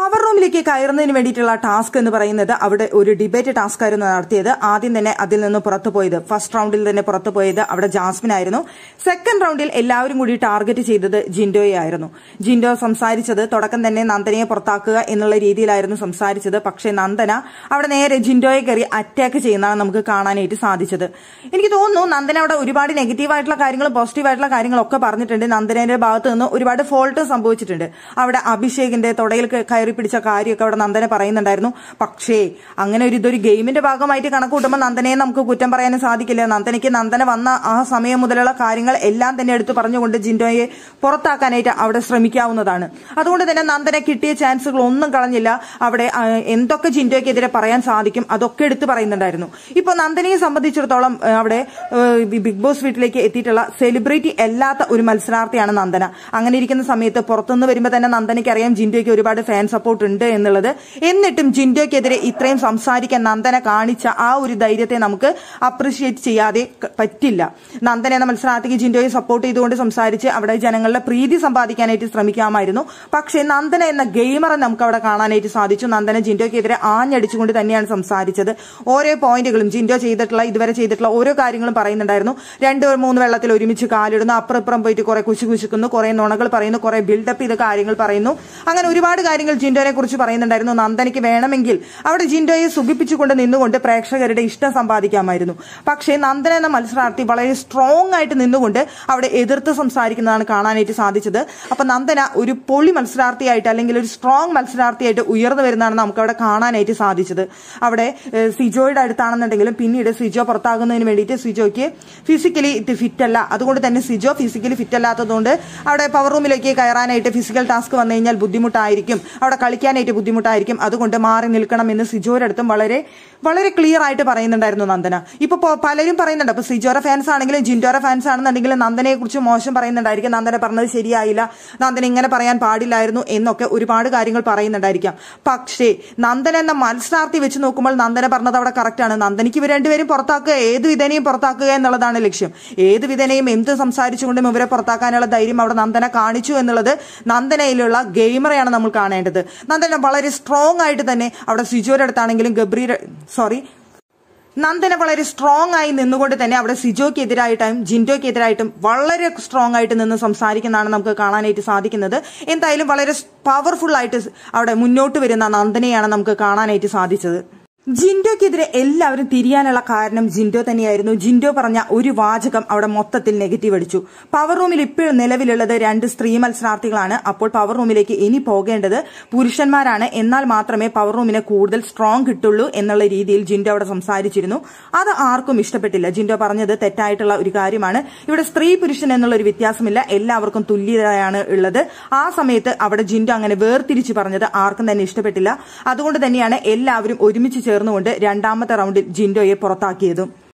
power റൂമിലേക്ക് കയറുന്നതിന് വേണ്ടിയിട്ടുള്ള ടാസ്ക് എന്ന് പറയുന്നത് അവിടെ ഒരു ഡിബേറ്റ് ടാസ്ക് ആയിരുന്നു നടത്തിയത് ആദ്യം തന്നെ അതിൽ നിന്ന് പുറത്തു പോയത് ഫസ്റ്റ് റൗണ്ടിൽ തന്നെ പുറത്തു പോയത് അവിടെ ജാസ്മിൻ ആയിരുന്നു സെക്കൻഡ് റൗണ്ടിൽ എല്ലാവരും കൂടി ടാർഗറ്റ് ചെയ്തത് ജിൻഡോയെ ആയിരുന്നു ജിൻഡോ സംസാരിച്ചത് തുടക്കം തന്നെ നന്ദനയെ പുറത്താക്കുക എന്നുള്ള രീതിയിലായിരുന്നു സംസാരിച്ചത് പക്ഷേ നന്ദന അവിടെ നേരെ ജിൻഡോയെ കയറി അറ്റാക്ക് ചെയ്യുന്നതാണ് നമുക്ക് കാണാനായിട്ട് സാധിച്ചത് എനിക്ക് തോന്നുന്നു നന്ദന അവിടെ ഒരുപാട് നെഗറ്റീവ് ആയിട്ടുള്ള കാര്യങ്ങളും പോസിറ്റീവ് ആയിട്ടുള്ള കാര്യങ്ങളൊക്കെ പറഞ്ഞിട്ടുണ്ട് നന്ദനയുടെ ഭാഗത്ത് നിന്ന് ഒരുപാട് ഫോൾട്ട് സംഭവിച്ചിട്ടുണ്ട് അവിടെ അഭിഷേകിന്റെ തുടയിൽ കയറി പിടിച്ച കാര്യമൊക്കെ അവിടെ നന്ദന പറയുന്നുണ്ടായിരുന്നു പക്ഷേ അങ്ങനെ ഒരു ഇതൊരു ഗെയിമിന്റെ ഭാഗമായിട്ട് കണക്ക് കൂട്ടുമ്പോൾ നന്ദനയെ നമുക്ക് കുറ്റം പറയാനും സാധിക്കില്ല നന്ദനയ്ക്ക് നന്ദന വന്ന ആ സമയം മുതലുള്ള കാര്യങ്ങൾ എല്ലാം തന്നെ എടുത്തു പറഞ്ഞുകൊണ്ട് ജിൻഡോയെ പുറത്താക്കാനായിട്ട് അവിടെ ശ്രമിക്കാവുന്നതാണ് അതുകൊണ്ട് തന്നെ നന്ദന കിട്ടിയ ചാൻസുകൾ ഒന്നും കളഞ്ഞില്ല അവിടെ ആ, എന്തൊക്കെ ജിൻഡോയ്ക്കെതിരെ പറയാൻ സാധിക്കും അതൊക്കെ എടുത്തു പറയുന്നുണ്ടായിരുന്നു ഇപ്പോൾ നന്ദനയെ സംബന്ധിച്ചിടത്തോളം ആ, അവിടെ ആ, ബിഗ് ബോസ് വീട്ടിലേക്ക് എത്തിയിട്ടുള്ള സെലിബ്രിറ്റി അല്ലാത്ത ഒരു മത്സരാർത്ഥിയാണ് നന്ദന അങ്ങനെ ഇരിക്കുന്ന സമയത്ത് പുറത്തുനിന്ന് വരുമ്പോൾ തന്നെ നന്ദനയ്ക്ക് അറിയാം ജിൻഡോയ്ക്ക് ഒരുപാട് ഫാൻ സപ്പോർട്ട് ഉണ്ട് എന്നുള്ളത് എന്നിട്ടും ജിൻഡോയ്ക്കെതിരെ ഇത്രയും സംസാരിക്കാൻ നന്ദന കാണിച്ച ആ ഒരു ധൈര്യത്തെ നമുക്ക് അപ്രിഷിയേറ്റ് ചെയ്യാതെ ക- പറ്റില്ല നന്ദന എന്ന മത്സരാർത്ഥിക്ക് ജിൻഡോയെ സപ്പോർട്ട് ചെയ്തുകൊണ്ട് സംസാരിച്ച് അവിടെ ജനങ്ങളുടെ പ്രീതി സമ്പാദിക്കാനായിട്ട് ശ്രമിക്കാമായിരുന്നു പക്ഷേ നന്ദന എന്ന ഗെയിമറെ നമുക്ക് അവിടെ കാണാനായിട്ട് സാധിച്ചു നന്ദന ജിൻഡോയ്ക്കെതിരെ ആഞ്ഞടിച്ചുകൊണ്ട് തന്നെയാണ് സംസാരിച്ചത് ഓരോ പോയിന്റുകളും ജിൻഡോ ചെയ്തിട്ടുള്ള ഇതുവരെ ചെയ്തിട്ടുള്ള ഓരോ കാര്യങ്ങളും പറയുന്നുണ്ടായിരുന്നു രണ്ട് മൂന്ന് വെള്ളത്തിൽ ഒരുമിച്ച് കാലിടുന്നു അപ്പുറം ഇപ്പുറം പോയിട്ട് കുറെ കുശി കുശിക്കുന്നു കുറെ നുണകൾ പറയുന്നു കുറെ ബിൽഡപ്പ് ചെയ്ത കാര്യങ്ങൾ പറയുന്നു അങ്ങനെ ഒരുപാട് കാര്യങ്ങൾ ജിൻഡോനെ കുറിച്ച് പറയുന്നുണ്ടായിരുന്നു നന്ദനയ്ക്ക് വേണമെങ്കിൽ അവിടെ ജിൻഡോയെ സുഖിപ്പിച്ചുകൊണ്ട് നിന്നുകൊണ്ട് പ്രേക്ഷകരുടെ ഇഷ്ടം സമ്പാദിക്കാമായിരുന്നു പക്ഷേ നന്ദന എന്ന മത്സരാർത്ഥി വളരെ സ്ട്രോങ് ആയിട്ട് നിന്നുകൊണ്ട് അവിടെ എതിർത്ത് സംസാരിക്കുന്നതാണ് കാണാനായിട്ട് സാധിച്ചത് അപ്പൊ നന്ദന ഒരു പൊളി മത്സരാർത്ഥിയായിട്ട് അല്ലെങ്കിൽ ഒരു സ്ട്രോങ് മത്സരാർത്ഥിയായിട്ട് ഉയർന്നു വരുന്നതാണ് നമുക്ക് അവിടെ കാണാനായിട്ട് സാധിച്ചത് അവിടെ ഏഹ്, സിജോയുടെ അടുത്താണെന്നുണ്ടെങ്കിലും പിന്നീട് സിജോ പുറത്താകുന്നതിന് വേണ്ടിയിട്ട് സിജോയ്ക്ക് ഫിസിക്കലി ഫിറ്റ് അല്ല അതുകൊണ്ട് തന്നെ സിജോ ഫിസിക്കലി ഫിറ്റ് അല്ലാത്തതുകൊണ്ട് അവിടെ പവർ റൂമിലേക്ക് കയറാനായിട്ട് ഫിസിക്കൽ ടാസ്ക് വന്നു കഴിഞ്ഞാൽ ബുദ്ധിമുട്ടായിരിക്കും അവിടെ കളിക്കാനായിട്ട് ബുദ്ധിമുട്ടായിരിക്കും അതുകൊണ്ട് മാറി നിൽക്കണം എന്ന് സിജോയുടെ അടുത്തും വളരെ വളരെ ക്ലിയർ ആയിട്ട് പറയുന്നുണ്ടായിരുന്നു നന്ദന ഇപ്പൊ പോ- പലരും പറയുന്നുണ്ട് അപ്പൊ സിജോര ഫാൻസ് ആണെങ്കിലും ജിൻഡോര ഫാൻസ് ആണെന്നുണ്ടെങ്കിലും നന്ദനയെ കുറിച്ച് മോശം പറയുന്നുണ്ടായിരിക്കും നന്ദന പറഞ്ഞത് ശരിയായില്ല നന്ദന ഇങ്ങനെ പറയാൻ പാടില്ലായിരുന്നു എന്നൊക്കെ ഒരുപാട് കാര്യങ്ങൾ പറയുന്നുണ്ടായിരിക്കാം പക്ഷേ നന്ദന എന്ന മത്സരാർത്ഥി വെച്ച് നോക്കുമ്പോൾ നന്ദന പറഞ്ഞത് അവിടെ കറക്റ്റ് ആണ് നന്ദനിക്ക് ഇവർ രണ്ടുപേരും പുറത്താക്കുക ഏത് വിധേനയും പുറത്താക്കുക എന്നുള്ളതാണ് ലക്ഷ്യം ഏത് വിധേനയും എന്ത് സംസാരിച്ചുകൊണ്ടും ഇവരെ പുറത്താക്കാനുള്ള ധൈര്യം അവിടെ നന്ദന കാണിച്ചു എന്നുള്ളത് നന്ദനയിലുള്ള ഗെയിമറെയാണ് നമ്മൾ കാണേണ്ടത് നന്ദന വളരെ സ്ട്രോങ് ആയിട്ട് തന്നെ അവിടെ സിജോയുടെ അടുത്താണെങ്കിലും ഗബ്രി സോറി നന്ദന വളരെ സ്ട്രോങ് ആയി നിന്നുകൊണ്ട് തന്നെ അവിടെ സിജോയ്ക്കെതിരായിട്ടും ജിൻഡോയ്ക്കെതിരായിട്ടും വളരെ സ്ട്രോങ് ആയിട്ട് നിന്ന് സംസാരിക്കുന്നതാണ് നമുക്ക് കാണാനായിട്ട് സാധിക്കുന്നത് എന്തായാലും വളരെ പവർഫുൾ ആയിട്ട് അവിടെ മുന്നോട്ട് വരുന്ന നന്ദനയാണ് നമുക്ക് കാണാനായിട്ട് സാധിച്ചത് ജിൻഡോയ്ക്കെതിരെ എല്ലാവരും തിരിയാനുള്ള കാരണം ജിൻഡോ തന്നെയായിരുന്നു ജിൻഡോ പറഞ്ഞ ഒരു വാചകം അവിടെ മൊത്തത്തിൽ നെഗറ്റീവ് അടിച്ചു പവർ റൂമിൽ ഇപ്പോഴും നിലവിലുള്ളത് രണ്ട് സ്ത്രീ മത്സരാർത്ഥികളാണ് അപ്പോൾ പവർ റൂമിലേക്ക് ഇനി പോകേണ്ടത് പുരുഷന്മാരാണ് എന്നാൽ മാത്രമേ പവർ റൂമിന് കൂടുതൽ സ്ട്രോങ് കിട്ടുള്ളൂ എന്നുള്ള രീതിയിൽ ജിൻഡോ അവിടെ സംസാരിച്ചിരുന്നു അത് ആർക്കും ഇഷ്ടപ്പെട്ടില്ല ജിൻഡോ പറഞ്ഞത് തെറ്റായിട്ടുള്ള ഒരു കാര്യമാണ് ഇവിടെ സ്ത്രീ പുരുഷൻ എന്നുള്ള ഒരു വ്യത്യാസമില്ല എല്ലാവർക്കും തുല്യതയാണ് ഉള്ളത് ആ സമയത്ത് അവിടെ ജിൻഡോ അങ്ങനെ വേർതിരിച്ച് പറഞ്ഞത് ആർക്കും തന്നെ ഇഷ്ടപ്പെട്ടില്ല അതുകൊണ്ട് തന്നെയാണ് എല്ലാവരും ഒരുമിച്ച് ചേർന്നുകൊണ്ട് രണ്ടാമത്തെ റൗണ്ടിൽ ജിൻഡോയെ പുറത്താക്കിയതും